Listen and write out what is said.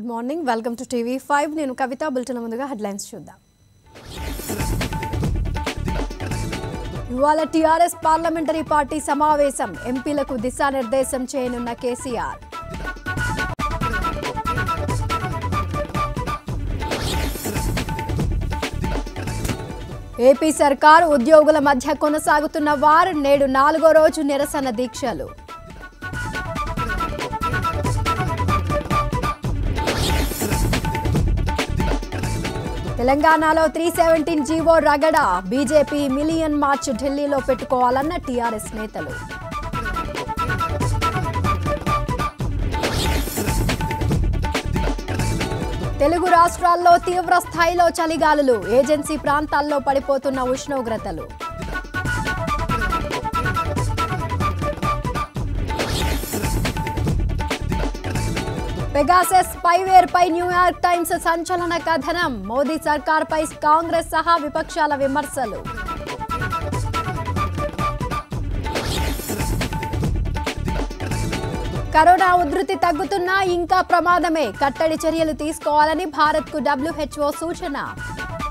good morning welcome to TV five నేను Kavitha bulletin ముందుగా headlines చూద్దాం ఇవాళ టీఆర్ఎస్ పార్లమెంటరీ పార్టీ సమావేశం ఎంపీలకు దిశానిర్దేశం చేయనున్న కేసీఆర్ ఏపీ సర్కార్ ఉద్యోగుల మధ్య కొనసాగుతున్న వార్ నేడు నాలుగో రోజు నిరసన దీక్షలు తెలంగాణలో త్రీ సెవెంటీన్ జీవో రగడ బీజేపీ మిలియన్ మార్చ్ ఢిల్లీలో పెట్టుకోవాలన్న టీఆర్ఎస్ నేతలు తెలుగు రాష్ట్రాల్లో తీవ్ర స్థాయిలో చలిగాలులు ఏజెన్సీ ప్రాంతాల్లో పడిపోతున్న ఉష్ణోగ్రతలు పెగాసెస్ స్పైవేర్ పై న్యూయార్క్ టైమ్స్ సంచలన కథనం మోదీ సర్కార్పై కాంగ్రెస్ సహా విపక్షాల విమర్శలు కరోనా ఉధృతి తగ్గుతున్నా ఇంకా ప్రమాదమే కట్టడి చర్యలు తీసుకోవాలని భారత్కు డబ్ల్యూహెచ్ఓ సూచన